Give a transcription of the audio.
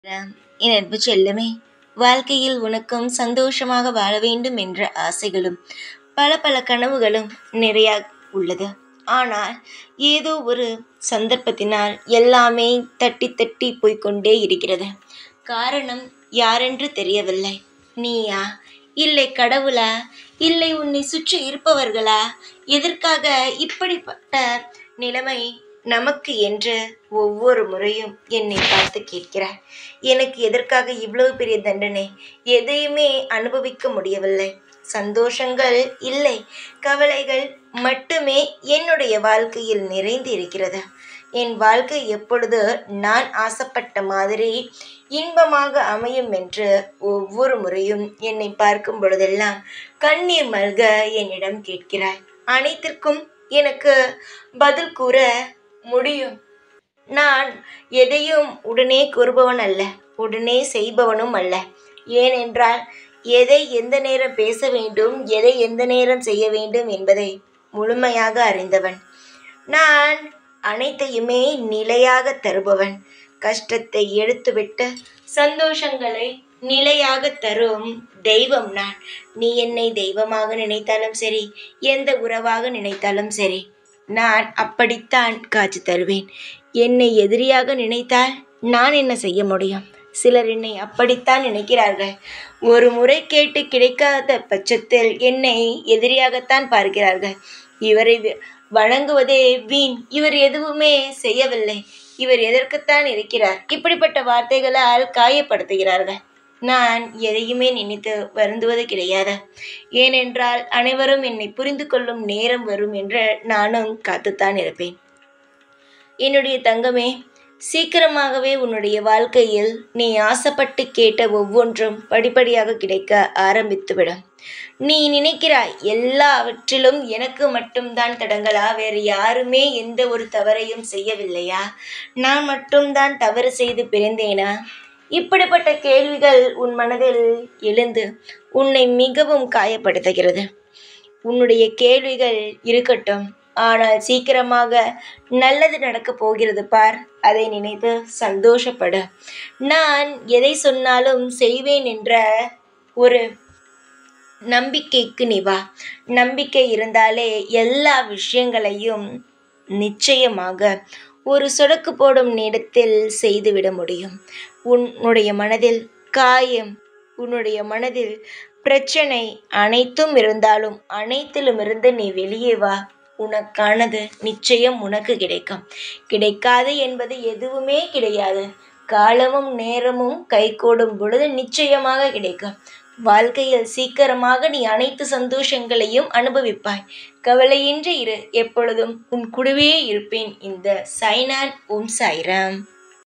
என் அன்பு செல்லமே வாழ்க்கையில் உனக்கும் சந்தோஷமாக வாழ வேண்டும் என்ற ஆசைகளும் பல பல கனவுகளும் நிறைய உள்ளது ஆனால் ஏதோ ஒரு சந்தர்ப்பத்தினால் எல்லாமே தட்டி தட்டி போய்க்கொண்டே இருக்கிறது காரணம் யாரென்று தெரியவில்லை நீயா இல்லை கடவுளா இல்லை உன்னை சுற்றி இருப்பவர்களா எதற்காக இப்படிப்பட்ட நிலைமை நமக்கு என்று ஒவ்வொரு முறையும் என்னை பார்த்து கேட்கிறார் எனக்கு எதற்காக இவ்வளவு பெரிய தண்டனை எதையுமே அனுபவிக்க முடியவில்லை சந்தோஷங்கள் இல்லை கவலைகள் மட்டுமே என்னுடைய வாழ்க்கையில் நிறைந்து இருக்கிறது என் வாழ்க்கை எப்பொழுது நான் ஆசைப்பட்ட மாதிரி இன்பமாக அமையும் என்று ஒவ்வொரு முறையும் என்னை பார்க்கும் பொழுதெல்லாம் கண்ணீர் மல்க என்னிடம் கேட்கிறாய் அனைத்திற்கும் எனக்கு பதில் கூற முடியும் நான் எதையும் உடனே கூறுபவன் அல்ல உடனே செய்பவனும் அல்ல ஏனென்றால் எதை எந்த நேரம் பேச வேண்டும் எதை எந்த நேரம் செய்ய வேண்டும் என்பதை முழுமையாக அறிந்தவன் நான் அனைத்தையுமே நிலையாக தருபவன் கஷ்டத்தை எடுத்துவிட்டு சந்தோஷங்களை நிலையாக தரும் தெய்வம் நான் நீ என்னை தெய்வமாக நினைத்தாலும் சரி எந்த உறவாக நினைத்தாலும் சரி நான் அப்படித்தான் காட்சி தருவேன் என்னை எதிரியாக நினைத்தால் நான் என்ன செய்ய முடியும் சிலர் என்னை அப்படித்தான் நினைக்கிறார்கள் ஒரு முறை கேட்டு கிடைக்காத பட்சத்தில் என்னை எதிரியாகத்தான் பார்க்கிறார்கள் இவரை வி- வணங்குவதே வீண் இவர் எதுவுமே செய்யவில்லை இவர் எதற்குத்தான் இருக்கிறார் இப்படிப்பட்ட வார்த்தைகளால் காயப்படுத்துகிறார்கள் நான் எதையுமே நினைத்து வருந்துவது கிடையாது ஏனென்றால் அனைவரும் என்னை புரிந்து கொள்ளும் நேரம் வரும் என்று நானும் காத்துத்தான் இருப்பேன் என்னுடைய தங்கமே சீக்கிரமாகவே உன்னுடைய வாழ்க்கையில் நீ ஆசைப்பட்டு கேட்ட ஒவ்வொன்றும் படிப்படியாக கிடைக்க ஆரம்பித்துவிடும் நீ நினைக்கிறாய் எல்லாவற்றிலும் எனக்கு மட்டும்தான் தடங்களா வேறு யாருமே எந்த ஒரு தவறையும் செய்யவில்லையா நான் மட்டும்தான் தவறு செய்து பிறந்தேனா இப்படிப்பட்ட கேள்விகள் உன் மனதில் எழுந்து உன்னை மிகவும் காயப்படுத்துகிறது உன்னுடைய கேள்விகள் இருக்கட்டும் ஆனால் சீக்கிரமாக நல்லது நடக்கப் போகிறது பார் அதை நினைத்து சந்தோஷப்படு நான் எதை சொன்னாலும் செய்வேன் என்ற ஒரு நம்பிக்கைக்கு நீ வா நம்பிக்கை இருந்தாலே எல்லா விஷயங்களையும் நிச்சயமாக ஒரு சொடக்கு போடும் நேரத்தில் செய்துவிட முடியும் உன்னுடைய மனதில் காயம் உன்னுடைய மனதில் பிரச்சனை அனைத்தும் இருந்தாலும் அனைத்திலுமிருந்து நீ வெளியே வா உனக்கானது நிச்சயம் உனக்கு கிடைக்கும் கிடைக்காது என்பது எதுவுமே கிடையாது காலமும் நேரமும் கைகூடும் பொழுது நிச்சயமாக கிடைக்கும் வாழ்க்கையில் சீக்கிரமாக நீ அனைத்து சந்தோஷங்களையும் அனுபவிப்பாய் கவலையின்றி இரு எப்பொழுதும் உன் கூடவே இருப்பேன் இந்த சைனான் ஓம் சாய்ராம்